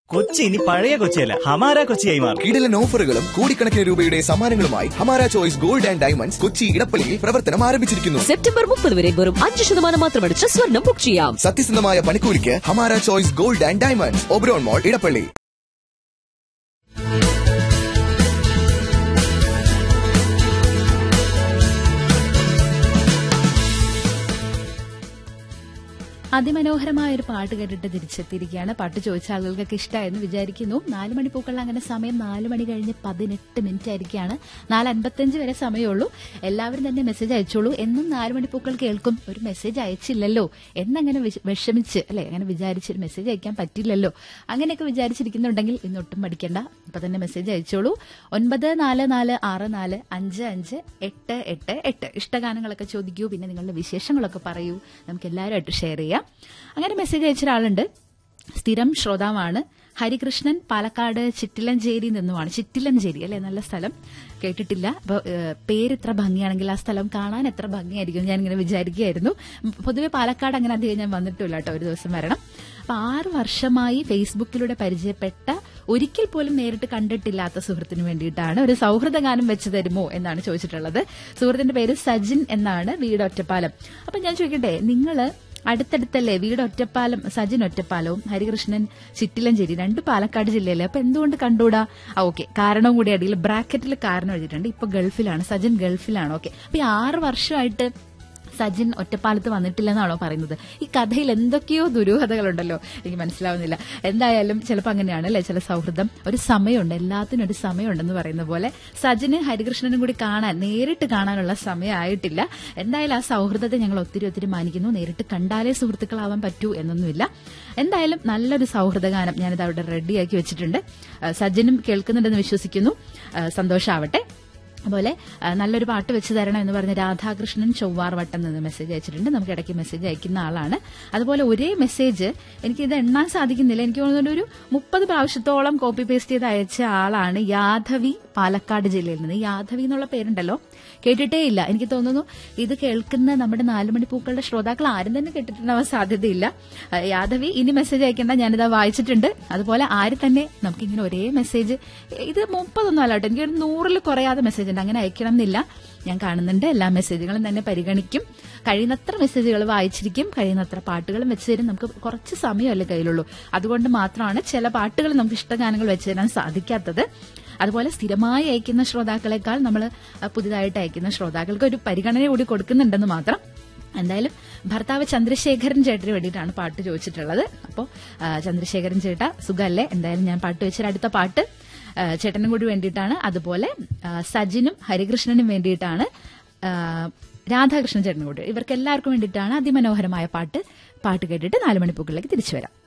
കൊച്ചി ഇനി പഴയ കൊച്ചിയല്ല ഹമാര കൊച്ചിയായി മാറും കിടിലൻ ഓഫറുകളും കോടിക്കണക്കിന് രൂപയുടെ സമ്മാനങ്ങളുമായി Hamara choice gold and diamonds Kochi ഇടപ്പള്ളിയിൽ പ്രവർത്തനം ആരംഭിച്ചിരിക്കുന്നു സെപ്റ്റംബർ മുപ്പത് വരെ വെറും അഞ്ച് ശതമാനം മാത്രമടിച്ച് സ്വർണം ബുക്ക് ചെയ്യാം സത്യസന്ധമായ പണിക്കൂലിക്ക് Hamara choice gold and diamonds Oberon mall Edappally അതിമനോഹരമായ ഒരു പാട്ട് കേട്ടിട്ട് തിരിച്ചെത്തിയിരിക്കുകയാണ് പാട്ട് ചോദിച്ച ആളുകൾക്കൊക്കെ ഇഷ്ടമായെന്ന് വിചാരിക്കുന്നു നാല് മണി പൂക്കളിൽ അങ്ങനെ സമയം നാല് മണി കഴിഞ്ഞ് പതിനെട്ട് മിനിറ്റ് ആയിരിക്കുകയാണ് നാല് അൻപത്തഞ്ച് വരെ സമയമുള്ളൂ എല്ലാവരും തന്നെ മെസ്സേജ് അയച്ചോളൂ എന്നും നാല് മണി പൂക്കൾ കേൾക്കും ഒരു മെസ്സേജ് അയച്ചില്ലല്ലോ എന്നങ്ങനെ വിഷ- വിഷമിച്ച് അല്ലെ അങ്ങനെ വിചാരിച്ച് ഒരു മെസ്സേജ് അയക്കാൻ പറ്റില്ലല്ലോ അങ്ങനെയൊക്കെ വിചാരിച്ചിരിക്കുന്നുണ്ടെങ്കിൽ ഇന്നൊട്ടും പഠിക്കേണ്ട ഇപ്പൊ തന്നെ മെസ്സേജ് അയച്ചോളൂ ഒൻപത് നാല് നാല് ആറ് നാല് അഞ്ച് അഞ്ച് എട്ട് എട്ട് എട്ട് ഇഷ്ടഗാനങ്ങളൊക്കെ ചോദിക്കൂ പിന്നെ നിങ്ങളുടെ വിശേഷങ്ങളൊക്കെ പറയൂ നമുക്ക് എല്ലാവരുമായിട്ട് ഷെയർ ചെയ്യാം അങ്ങനെ മെസ്സേജ് അയച്ച ഒരാളുണ്ട് സ്ഥിരം ശ്രോതാവാണ് ഹരികൃഷ്ണൻ പാലക്കാട് ചിറ്റിലഞ്ചേരി നിന്നുമാണ് ചിറ്റിലഞ്ചേരി അല്ലെ നല്ല സ്ഥലം കേട്ടിട്ടില്ല അപ്പൊ ഏഹ്, പേര് ഇത്ര ഭംഗിയാണെങ്കിൽ ആ സ്ഥലം കാണാൻ എത്ര ഭംഗിയായിരിക്കും ഞാൻ ഇങ്ങനെ വിചാരിക്കുകയായിരുന്നു പൊതുവെ പാലക്കാട് അങ്ങനെ അധികം ഞാൻ വന്നിട്ടില്ല കേട്ടോ ഒരു ദിവസം വരണം അപ്പൊ ആറ് വർഷമായി ഫേസ്ബുക്കിലൂടെ പരിചയപ്പെട്ട ഒരിക്കൽ പോലും നേരിട്ട് കണ്ടിട്ടില്ലാത്ത സുഹൃത്തിന് വേണ്ടിയിട്ടാണ് ഒരു സൗഹൃദ ഗാനം വെച്ച് തരുമോ എന്നാണ് ചോദിച്ചിട്ടുള്ളത് സുഹൃത്തിന്റെ പേര് സജിൻ എന്നാണ് വീട് ഒറ്റപ്പാലം അപ്പൊ ഞാൻ ചോദിക്കട്ടെ നിങ്ങള് അടുത്തടുത്തല്ലേ വീട് ഒറ്റപ്പാലം സജിൻ ഒറ്റപ്പാലവും ഹരികൃഷ്ണൻ ചിറ്റിലഞ്ചേരി രണ്ട് പാലക്കാട് ജില്ലയിലെ അപ്പൊ എന്തുകൊണ്ട് കണ്ടുകൂടാ ആ ഓക്കെ കാരണം കൂടി അടിയിൽ ബ്രാക്കറ്റിൽ കാരണം എഴുതിയിട്ടുണ്ട് ഇപ്പൊ ഗൾഫിലാണ് സജിൻ ഗൾഫിലാണ് ഓക്കെ അപ്പൊ ഈ ആറ് വർഷമായിട്ട് സജിൻ ഒറ്റപ്പാലത്ത് വന്നിട്ടില്ലെന്നാണോ പറയുന്നത് ഈ കഥയിൽ എന്തൊക്കെയോ ദുരൂഹതകളുണ്ടല്ലോ എനിക്ക് മനസ്സിലാവുന്നില്ല എന്തായാലും ചിലപ്പോൾ അങ്ങനെയാണ് അല്ലെ ചില സൗഹൃദം ഒരു സമയമുണ്ട് എല്ലാത്തിനും ഒരു സമയമുണ്ടെന്ന് പറയുന്ന പോലെ സജിന് ഹരികൃഷ്ണനും കൂടി കാണാൻ നേരിട്ട് കാണാനുള്ള സമയമായിട്ടില്ല എന്തായാലും ആ സൗഹൃദത്തെ ഞങ്ങൾ ഒത്തിരി ഒത്തിരി മാനിക്കുന്നു നേരിട്ട് കണ്ടാലേ സുഹൃത്തുക്കളാവാൻ പറ്റൂ എന്നൊന്നുമില്ല എന്തായാലും നല്ലൊരു സൗഹൃദഗാനം ഞാനിത് അവിടെ റെഡിയാക്കി വെച്ചിട്ടുണ്ട് ആ, സജിനും കേൾക്കുന്നുണ്ടെന്ന് വിശ്വസിക്കുന്നു ആ, സന്തോഷാവട്ടെ അതുപോലെ ആ, നല്ലൊരു പാട്ട് വെച്ച് തരണം എന്ന് പറഞ്ഞ് രാധാകൃഷ്ണൻ ചൊവ്വാർ വട്ടം നിന്ന് മെസ്സേജ് അയച്ചിട്ടുണ്ട് നമുക്ക് ഇടയ്ക്ക് മെസ്സേജ് അയക്കുന്ന ആളാണ് അതുപോലെ ഒരേ മെസ്സേജ് എനിക്ക് ഇത് എണ്ണാൻ സാധിക്കുന്നില്ല എനിക്ക് തോന്നുന്നു ഒരു മുപ്പത് പ്രാവശ്യത്തോളം കോപ്പി പേസ്റ്റ് ചെയ്ത് അയച്ച ആളാണ് യാദവി പാലക്കാട് ജില്ലയിൽ നിന്ന് യാദവി എന്നുള്ള പേരുണ്ടല്ലോ കേട്ടിട്ടേ ഇല്ല എനിക്ക് തോന്നുന്നു ഇത് കേൾക്കുന്ന നമ്മുടെ നാലുമണി പൂക്കളുടെ ശ്രോതാക്കൾ ആരും തന്നെ കേട്ടിട്ടുണ്ടാവാൻ സാധ്യതയില്ല ആ, യാദവി ഇനി മെസ്സേജ് അയക്കേണ്ട ഞാനിതാ വായിച്ചിട്ടുണ്ട് അതുപോലെ ആര് തന്നെ നമുക്കിങ്ങനെ ഒരേ മെസ്സേജ് ഇത് മുപ്പതൊന്നും അല്ല കേട്ടോ എനിക്ക് ഒരു നൂറിൽ കുറയാതെ മെസ്സേജ് ഉണ്ട് അങ്ങനെ അയക്കണം എന്നില്ല ഞാൻ കാണുന്നുണ്ട് എല്ലാ മെസ്സേജുകളും തന്നെ പരിഗണിക്കും കഴിയുന്നത്ര മെസ്സേജുകൾ വായിച്ചിരിക്കും കഴിയുന്നത്ര പാട്ടുകളും വെച്ച് തരും നമുക്ക് കുറച്ച് സമയമല്ലേ കയ്യിലുള്ളൂ അതുകൊണ്ട് മാത്രമാണ് ചില പാട്ടുകൾ നമുക്ക് ഇഷ്ടഗാനങ്ങൾ വെച്ച് തരാൻ സാധിക്കാത്തത് അതുപോലെ സ്ഥിരമായി അയക്കുന്ന ശ്രോതാക്കളെക്കാൾ നമ്മൾ പുതിയതായിട്ട് അയക്കുന്ന ശ്രോതാക്കൾക്ക് ഒരു പരിഗണന കൂടി കൊടുക്കുന്നുണ്ടെന്ന് മാത്രം എന്തായാലും ഭർത്താവ് ചന്ദ്രശേഖരൻ ചേട്ടന് വേണ്ടിയിട്ടാണ് പാട്ട് ചോദിച്ചിട്ടുള്ളത് അപ്പോൾ ചന്ദ്രശേഖരൻ ചേട്ട സുഖല്ലേ എന്തായാലും ഞാൻ പാട്ട് വെച്ചൊരു അടുത്ത പാട്ട് ആ, ചേട്ടനും കൂടി വേണ്ടിയിട്ടാണ് അതുപോലെ ആ, സജിനും ഹരികൃഷ്ണനും വേണ്ടിയിട്ടാണ് ആ, രാധാകൃഷ്ണൻ ചേട്ടനും കൂടി ഇവർക്ക് എല്ലാവർക്കും വേണ്ടിയിട്ടാണ് അതിമനോഹരമായ പാട്ട് പാട്ട് കേട്ടിട്ട് നാല് മണിപ്പൂക്കളിലേക്ക് തിരിച്ചു വരാം